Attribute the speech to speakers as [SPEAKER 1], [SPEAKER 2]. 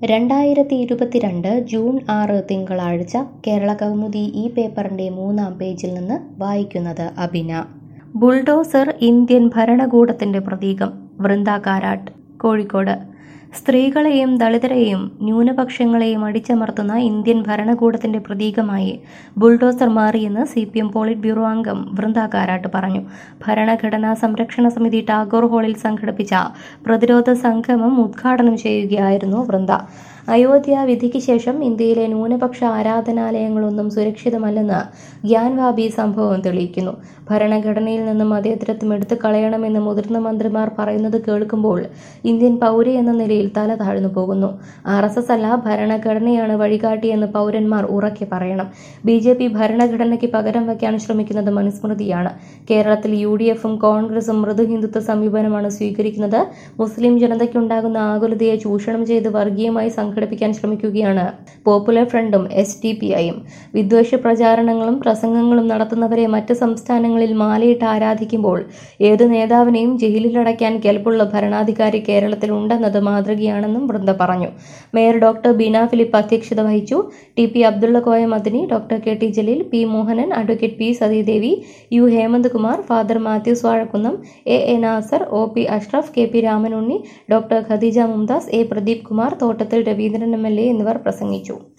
[SPEAKER 1] രണ്ടായിരത്തി ഇരുപത്തിരണ്ട് ജൂൺ ആറ് തിങ്കളാഴ്ച കേരള കൗമുദി ഈ പേപ്പറിന്റെ മൂന്നാം പേജിൽ നിന്ന് വായിക്കുന്നത് അബിന ബുൾഡോസർ ഇന്ത്യൻ ഭരണകൂടത്തിന്റെ പ്രതീകം വൃന്ദ കാരാട്ട് കോഴിക്കോട് സ്ത്രീകളെയും ദളിതരെയും ന്യൂനപക്ഷങ്ങളെയും അടിച്ചമർത്തുന്ന ഇന്ത്യൻ ഭരണകൂടത്തിന്റെ പ്രതീകമായി ബുൾഡോസർ മാറിയെന്ന് C P M politburo അംഗം വൃന്ദ കാരാട്ട് പറഞ്ഞു ഭരണഘടനാ സംരക്ഷണ സമിതി ടാഗോർ ഹാളിൽ സംഘടിപ്പിച്ച പ്രതിരോധ സംഗമം ഉദ്ഘാടനം ചെയ്യുകയായിരുന്നു വൃന്ദ അയോധ്യ വിധിക്ക് ശേഷം ഇന്ത്യയിലെ ന്യൂനപക്ഷ ആരാധനാലയങ്ങളൊന്നും സുരക്ഷിതമല്ലെന്ന് ഗ്യാൻവാബി സംഭവം തെളിയിക്കുന്നു ഭരണഘടനയിൽ നിന്നും മതേതരത്വം എടുത്തു കളയണമെന്ന് മുതിർന്ന മന്ത്രിമാർ പറയുന്നത് കേൾക്കുമ്പോൾ ഇന്ത്യൻ പൗര എന്ന നിലയിൽ തല താഴ്ന്നു പോകുന്നു ആർ എസ് എസ് അല്ല ഭരണഘടനയാണ് വഴികാട്ടിയെന്ന് പൗരന്മാർ ഉറക്കെ പറയണം ബി ജെ പി ഭരണഘടനയ്ക്ക് പകരം വയ്ക്കാൻ ശ്രമിക്കുന്നത് മനുസ്മൃതിയാണ് കേരളത്തിൽ യു ഡി എഫും കോൺഗ്രസും മൃദു ഹിന്ദുത്വ സമീപനമാണ് സ്വീകരിക്കുന്നത് മുസ്ലിം ജനതയ്ക്കുണ്ടാകുന്ന ആകുലതയെ ചൂഷണം ചെയ്ത് വർഗീയമായി സംഘടിപ്പിക്കാൻ ശ്രമിക്കുകയാണ് പോപ്പുലർ ഫ്രണ്ടും എസ് ഡി പി ഐയും വിദ്വേഷ പ്രചാരണങ്ങളും പ്രസംഗങ്ങളും നടത്തുന്നവരെ മറ്റ് സംസ്ഥാനങ്ങളിൽ മാലയിട്ട് ആരാധിക്കുമ്പോൾ ഏതു നേതാവിനെയും ജയിലിലടയ്ക്കാൻ കെൽപ്പുള്ള ഭരണാധികാരി കേരളത്തിൽ ഉണ്ടെന്നത് മാതൃകയാണെന്നും വൃന്ദ പറഞ്ഞു മേയർ ഡോക്ടർ ബീന ഫിലിപ്പ് അധ്യക്ഷത വഹിച്ചു T P Abdulla Koya Madani doctor K T Jaleel P Mohanan advocate P Sathidevi U Hemanth Kumar father Mathews Vazhakkunnam A A Nasar O P Ashraf K P Ramanunni doctor Khadeeja Mumtaz A Pradeep Kumar Thottathil Raveendran M L A എന്നിവർ പ്രസംഗിച്ചു